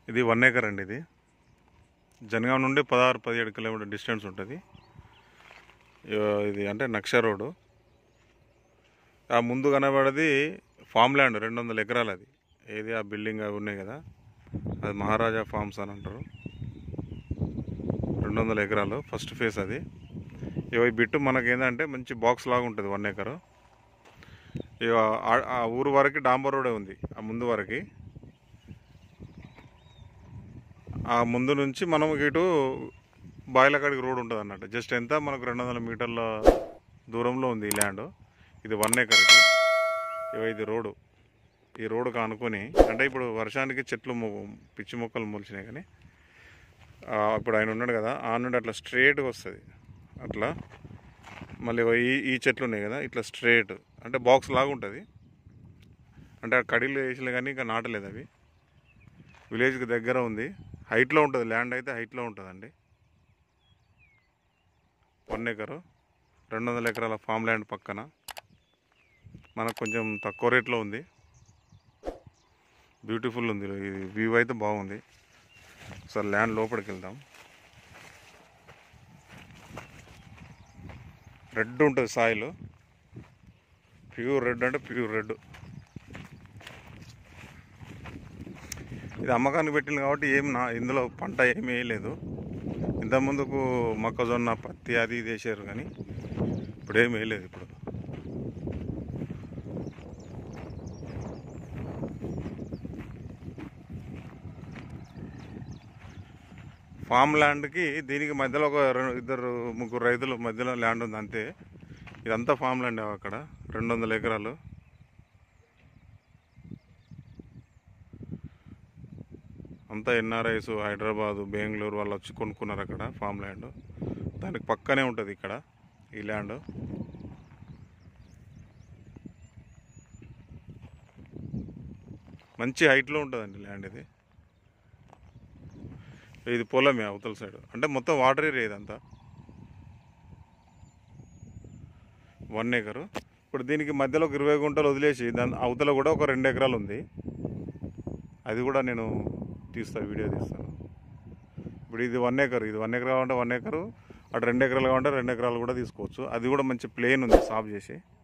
ఇది one acre అండి ఇది జనగాం నుండి పదహారు పదిహేడు కిలోమీటర్ డిస్టెన్స్ ఉంటుంది ఇ- ఇది అంటే నక్ష రోడ్డు ఆ ముందు కనబడేది ఫామ్ ల్యాండ్ రెండు వందల ఎకరాలు అది ఏది ఆ బిల్డింగ్ అవి ఉన్నాయి కదా అది మహారాజా ఫార్మ్స్ అని అంటారు రెండు వందల ఎకరాలు ఫస్ట్ ఫేస్ అది ఇక ఈ బిట్టు మనకి ఏంటంటే మంచి బాక్స్ లాగా ఉంటుంది వన్ ఎకరు ఇక ఆ- ఆ ఊరు వరకు డాంబర్ రోడే ఉంది ఆ ముందు వరకు ఆ ముందు నుంచి మనం ఇటు బాయిలకాడికి రోడ్ ఉంటుంది అన్నట్టు జస్ట్ ఎంత మనకు రెండు వందల మీటర్ల దూరంలో ఉంది ఈ ల్యాండ్ ఇది వన్ ఎకర్ ఇది ఇగో ఇది రోడ్డు ఈ రోడ్డు కానుకొని అంటే ఇప్పుడు వర్షానికి చెట్లు మొ- పిచ్చి మొక్కలు మొలిచినాయి కానీ ఆ, ఇప్పుడు ఆయన ఉన్నాడు కదా ఆ నుండి అట్లా స్ట్రేట్గా వస్తుంది అట్లా మళ్ళీ ఇగో ఈ ఈ చెట్లు ఉన్నాయి కదా ఇట్లా స్ట్రేట్ అంటే బాక్స్ లాగా ఉంటుంది అంటే ఆ కడీలు వేసలే కానీ ఇంకా నాటలేదు అవి విలేజ్కి దగ్గర ఉంది హైట్లో ఉంటుంది ల్యాండ్ అయితే హైట్లో ఉంటుందండి వన్ ఎకరు రెండు వందల ఎకరాల ఫామ్ ల్యాండ్ పక్కన మనకు కొంచెం తక్కువ రేట్లో ఉంది బ్యూటిఫుల్ ఉంది ఇది వ్యూ అయితే బాగుంది సార్ ల్యాండ్ లోపలికి వెళ్దాం రెడ్ ఉంటుంది సాయిల్ ప్యూర్ రెడ్ అంటే ప్యూర్ రెడ్ ఇది అమ్మకానికి పెట్టింది కాబట్టి ఏం నా ఇందులో పంట ఏమీ వేయలేదు ఇంత ముందుకు మొక్కజొన్న పత్తి అది ఇది వేసారు కానీ ఇప్పుడు ఏమి వేయలేదు ఇప్పుడు ఫామ్ ల్యాండ్కి దీనికి మధ్యలో ఒక రెండు ఇద్దరు ముగ్గురు రైతుల మధ్యలో ల్యాండ్ ఉంది అంతే ఇదంతా ఫామ్ ల్యాండ్ అక్కడ రెండు వందల ఎకరాలు అంతా ఎన్ఆర్ఐస్ హైదరాబాదు బెంగళూరు వాళ్ళు వచ్చి కొనుక్కున్నారు అక్కడ ఫామ్ ల్యాండ్ దానికి పక్కనే ఉంటుంది ఇక్కడ ఈ ల్యాండ్ మంచి హైట్లో ఉంటుందండి ల్యాండ్ ఇది ఇది పొలమే అవతల సైడ్ అంటే మొత్తం వాటర్ ఏరియా ఇదంతా వన్ ఏకరు ఇప్పుడు దీనికి మధ్యలో ఒక ఇరవై గుంటలు వదిలేసి దాని అవతల కూడా ఒక రెండు ఎకరాలు ఉంది అది కూడా నేను తీస్తాను వీడియో తీస్తాను ఇప్పుడు ఇది వన్ ఎకర్ ఇది వన్ ఎకర్ కావాలంటే వన్ ఎకరు అటు రెండు ఎకరాలు కావాలంటే రెండు ఎకరాలు కూడా తీసుకోవచ్చు అది కూడా మంచి ప్లేన్ ఉంది సాఫ్ చేసి